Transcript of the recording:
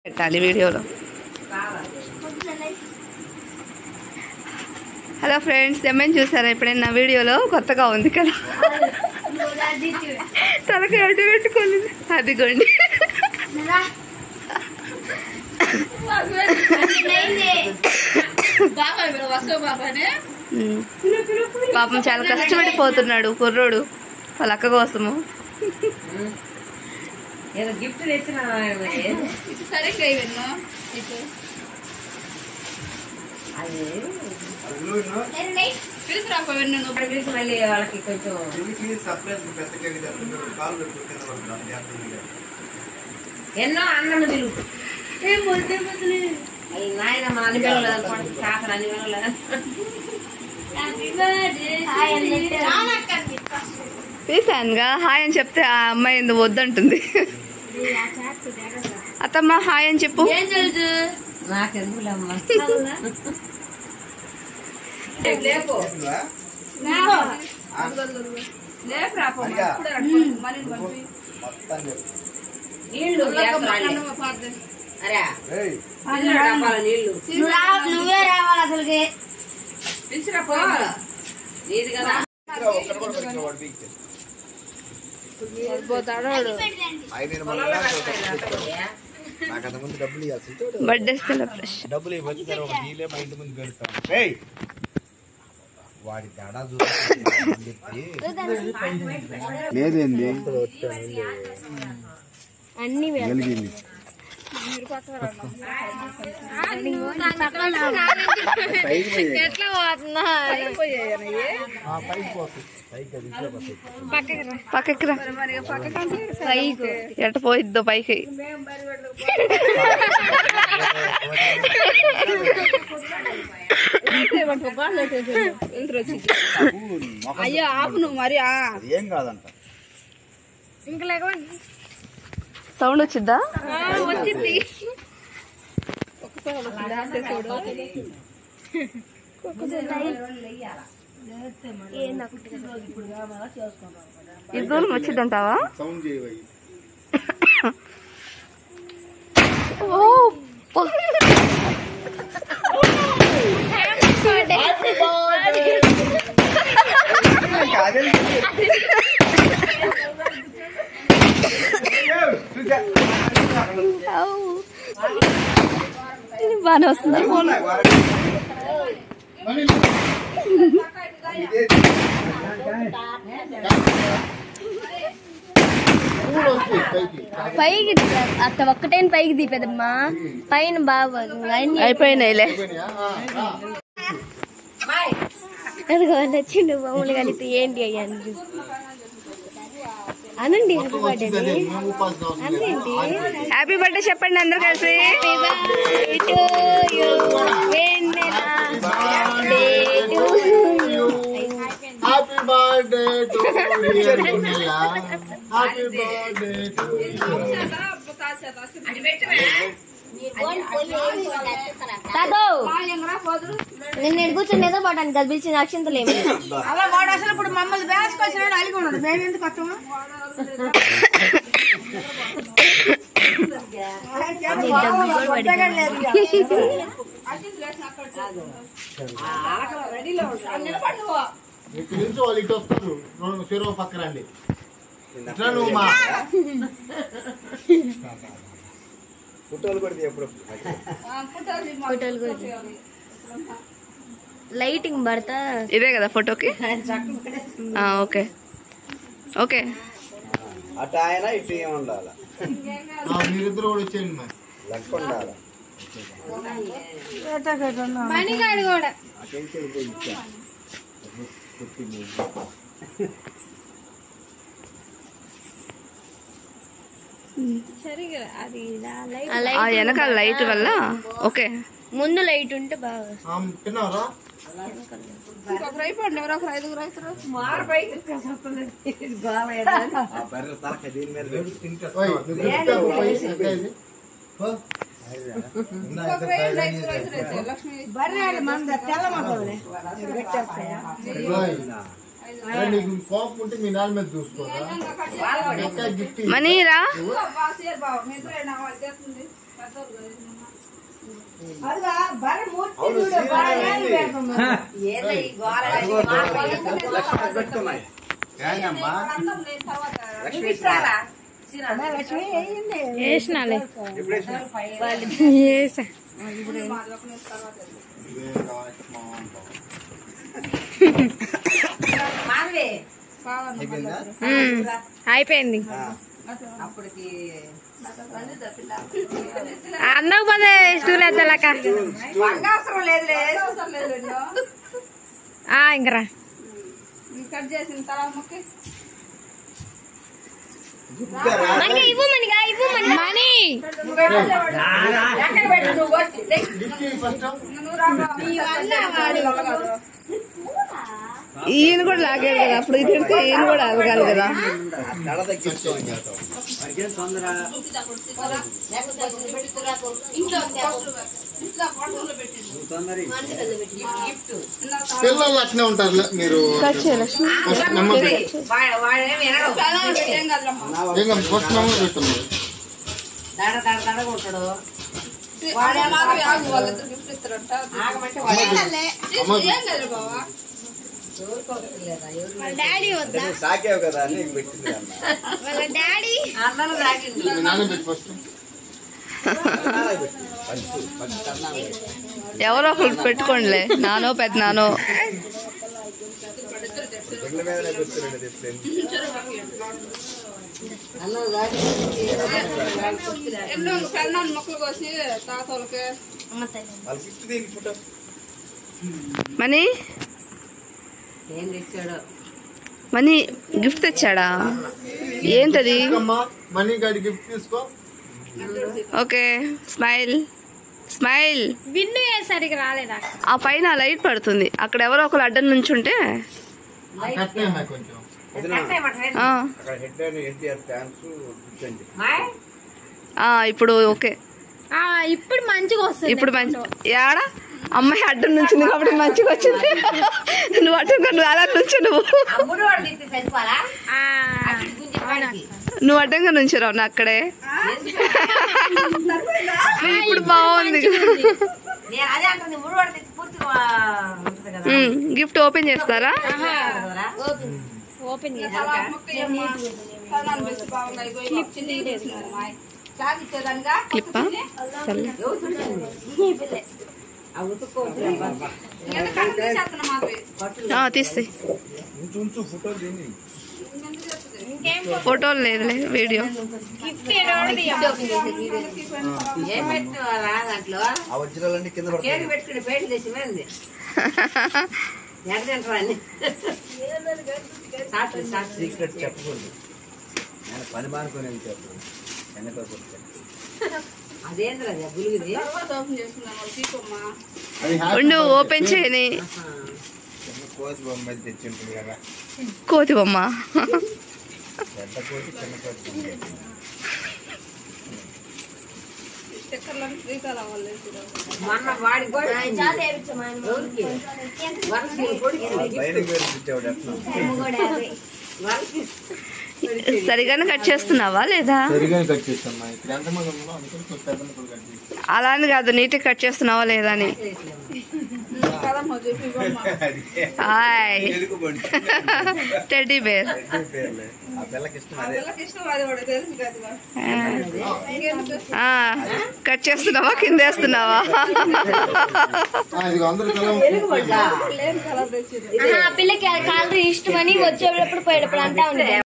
పెట్టాలి వీడియోలో hello friends ఏమైనా చూసారా ఎప్పుడైనా వీడియోలో కొత్తగా ఉంది కదా తలకి అడ్డు పెట్టుకోండి అదిగోండి ఉమ్. పాపం చాలా కష్టపడిపోతున్నాడు కుర్రోడు వాళ్ళ అక్క కోసము ఏదో గిఫ్ట్ తెచ్చిన అది ఇప్పుడు పిలిచి మళ్ళీ వాళ్ళకి కొంచెం ఎన్నో అన్నము తిరుగు అయ్యి నాయన మన అన్ని పిల్లలు అనుకోండి కాకర అన్ని పిల్లలు తీసానుగా హాయ్ అని చెప్తే ఆ అమ్మాయి ఎందుకు వద్దంటుంది అత్తమ్మ హాయ్ అని చెప్పు నాకెందుకులమ్మా నీళ్లు అరే నీళ్ళు డబ్బాలో నీళ్లు నువ్వే రావాలి అసలుకి నీది కదా నాకు అంతకుముందు డబ్బులు ఇవ్వాల్సి బర్త్డే సెలబ్రేషన్ డబ్బులు ఇవ్వచ్చు తర్వాత ఒక నీళ్ళే మా ఇంటి ముందు పెడతాను ఏయ్! వాడి తేడా చూసి లేదేంది అన్ని వెలిగింది పైకి పోయి ఎట్లా పోతున్నా ఆ, పైకి పోతుంది పైకి అది ఇట్లా పోతుంది పక్కకి రా ఎట పోయిద్దో పైకి అయ్యో ఆపు నువ్వు మరి ఏం కాదంట సౌండ్ వచ్చిద్దా ఇది దూరం వచ్చిద్దంటావా సౌండ్ చేయవయ్యి ఓ పో. ఇది బాగానే వస్తుందా ఫోన్ పైకి అత్త ఒక్కటైన పైకి దీపేదమ్మా పైన బాగా అన్ని అయిపోయినాయిలే అదిగో నచ్చిండు బొమ్మలు కలిపి ఏంటి అయ్యా అని చూసి. అనండి హ్యాపీ బర్త్డే అనండి హ్యాపీ బర్త్డే చెప్పండి అందరు కలిసి Happy to you, Vennela. Birthday to you. Happy birthday to happy birthday to తాతో నిన్న ఎడు కూర్చొని ఏదో పడ్డాను అది పిలిచిన అక్షంతలు ఏమి అలా వాడు అసలు ఇప్పుడు మమ్మల్ని వేసుకొచ్చినాడు అలిగి ఉన్నాడు మేము ఎందుకు వస్తాము ఇటు నుంచి వాళ్ళు ఇటు వస్తారు రెండు చెరువు పక్కన రండి ఇట్లా నువ్వు మా ఫోటోలు కూడా ఎప్పుడు ఫోటోలు గురించి లైటింగ్ పడతా ఇదే కదా ఫోటోకి ఆ, ఓకే ఓకే అటు ఆయన ఇటు ఏమి ఉండాలి మీరిద్దరు కూడా వచ్చేయండి మరి లెక్క ఉండాలి పనిగాడు కూడా అటెంచి ఇచ్చా ఆ వెనకాల లైట్ వల్ల ఓకే ముందు లైట్ ఉంటే బాగా ఆ, తిన్నావరా ఆ బర్రె తలక దీని మీద పెట్టి ఓయ్, నువ్వు తింటావు, పోయి ఇంకా ఇది. పో. ఇందా ఇక్కడ బర్రెలు మన తెల్లమంటుంది ఓయ్. అరే, నీకు కోపం ఉంటే మీ నాన్న మీద చూసుకోరా ఇంకా గిఫ్ట్ ఇవ్వు. మనీరా అదిగా బర్రె మూర్తి అవును, చూడు, సీరియల్ బర్రె ఏంది? ఏమి పెడుతుంది? ఏందో ఈ గోల అదిగో చూడండి, లక్షలు పెట్టుకున్నాయి ఏంగమ్మా లక్ష్మీ ఇస్తారా? అదే లక్ష్మి అయ్యింది. వేసినాలే ఎప్పుడు వేసినా? వేసా మాధవి అయిపోయిందా అయిపోయింది ఆ. అప్పటికి అందకు పదే స్టూల్ ఎత్తలక అవసరం లేదులే అవసరం లేదు ఇంకరా కట్ చేసిన తర్వాత ముక్కి ఇద్దరా? మనకి ఇవ్వు మనగా ఇవ్వు మనగా మనీ ఎక్కడ పెట్టు నువ్వు వచ్చి నువ్వు రా ఈయన కూడా లాగాడు కదా అప్పుడు ఇది తిడితే ఈయన కూడా అలగాలి కదా దడ తగ్గించుకోవాలి మనకేం తొందర నువ్వు తొందర పిల్లలు అట్నే ఉంటారు మీరు నెమ్మది వాడు వాడేమి వినడు ఏం కదలమ్మా ఇంకా ఫస్ట్ నెమ్మది పెట్టండి దడ దడ దడ కొట్టడు వాడే మాకు ఆగు వాళ్ళిద్దరు గిఫ్ట్ ఇస్తారంట ఆగమంటే వాడు ఏం లేదు బావా ఎవరికోసలేదా ఎవరు డాడీ వద్దా నువ్వు సాకావు కదా అని నీకు పెట్టింది అన్న వాళ్ళ డాడీ అందరూ తాగింది మీ నాన్న పెట్టి ఫస్ట్ కన్నాలకు పెట్టింది. పంచు పంచు కన్నాలకు పెట్టింది. ఎవరో ఒకరు పెట్టుకోండిలే నానో పెద్ద నానో గుడ్ల మీదనే కూర్చున్నాడు ఎప్పుడు అందరూ తాగింది ఎన్నో పెన్నాను మొక్కలు కోసి తాతలకి వాళ్ళ గిఫ్ట్ దీనికి ఫోటో మనీ ఏం తెచ్చాడో మనీ గిఫ్ట్ తెచ్చాడా ఏంటది అమ్మా మనీ గాడి గిఫ్ట్ తీసుకో ఓకే స్మైల్ స్మైల్ విన్ను సరిగ్గా రాలేదా ఆ పైన లైట్ పడుతుంది అక్కడ ఎవరో ఒకరు అడ్డం నుంచుంటే కట్నే అమ్మాయి కొంచెం వదినా, ఆ, అక్కడ హెడ్ అండ్ ఎన్టీఆర్ ఫ్యాన్స్ కూర్చోండి మాయ్ ఆ, ఇప్పుడు ఓకే ఆ, ఇప్పుడు మంచిగా వస్తుంది ఇప్పుడు మంచి యాడా అమ్మాయి అడ్డం నుంచింది కాబట్టి మంచిగా వచ్చింది నువ్వు అడ్డం నువ్వు అలా నుంచు నువ్వు అమ్ముడు వాడు తీస్తే సరిపోరా ఆ, గుంజి వాడికి నువ్వు అడ్డంగా నుంచురావు నా అక్కడే ఇప్పుడు బాగుంది నేను అదే అంటుంది ముడు వాడు తీసి పూర్తిగా ఉంటుంది కదా ఉమ్, గిఫ్ట్ ఓపెన్ చేస్తారా కదరా? ఓపెన్ చేసి పెన్నాను బెస్ట్ బాగున్నాయి ఇగో ఈ చిన్న చేసినారు మాయ్ సాగిచ్చేదానిగా క్లిప్పా సర్లే ఎవరు చూడండి ఆ ఉతుక్కోవచ్చు ఎందుకంటే తీసేస్తున్నా మాధవి ఆ, తీస్తాయి ఉంచు ఉంచు ఫోటో దీన్ని ఫోటోలు లేదులే వీడియో ఏం పెట్టుకోవాలా దాంట్లో ఆ వజ్రాలన్నీ కింద కేక్ పడతాయి పెట్టుకుని బయట తెచ్చి పోయింది ఎక్కడ తింటారా అన్ని సాట్లు సాట్లు సీక్రెట్ చెప్పకూడదు నేను పని మానుకొని వెళ్తాను వెనక అదేంద్ర అది గులిగిది తర్వాత ఓపెన్ చేసుకున్నాను వాళ్ళు తీసుకోమ్మా అది హ్యాపీ ఉండు ఓపెన్ చేయని చిన్న కోతి బొమ్మ తెచ్చి ఉంటుంది కదా కోతి బొమ్మ పెద్ద కోతి చిన్న కోతి బొమ్మ. స్టిక్కర్లను శ్రీకారం వాళ్ళు మొన్న వాడి కూడా జాత వేయించమా ఎవరికి వరసి కొడుకు బయటకు వేరు తెచ్చాడు ఎట్లా వరసి సరిగానే కట్ చేస్తున్నావా లేదా సరిగానే కట్ చేస్తామ్మా ఇక్కడ ఎంతమంది ఉన్నారో అందుకని కొంచెం పెద్ద ముక్కలు కట్ చేసి అలా అని కాదు నీట్గా కట్ చేస్తున్నావా లేదా అని కదమ్మా చెప్పి బొమ్మ హాయ్ ఎలుగు బంటి టెడ్డీ బేర్ రెడ్డి పేర్లే ఆ పిల్లకి ఇష్టం అదే పిల్లకి ఇష్టం అది కూడా తెలుసు కదా కట్ చేస్తున్నావా కింద వేస్తున్నావా ఆ, ఇదిగో అందరూ కలం లేని కలర్ తెచ్చింది ఆ పిల్లకి కాలరీ ఇష్టమని వచ్చేటప్పుడు పోయేటప్పుడు అంటా ఉంది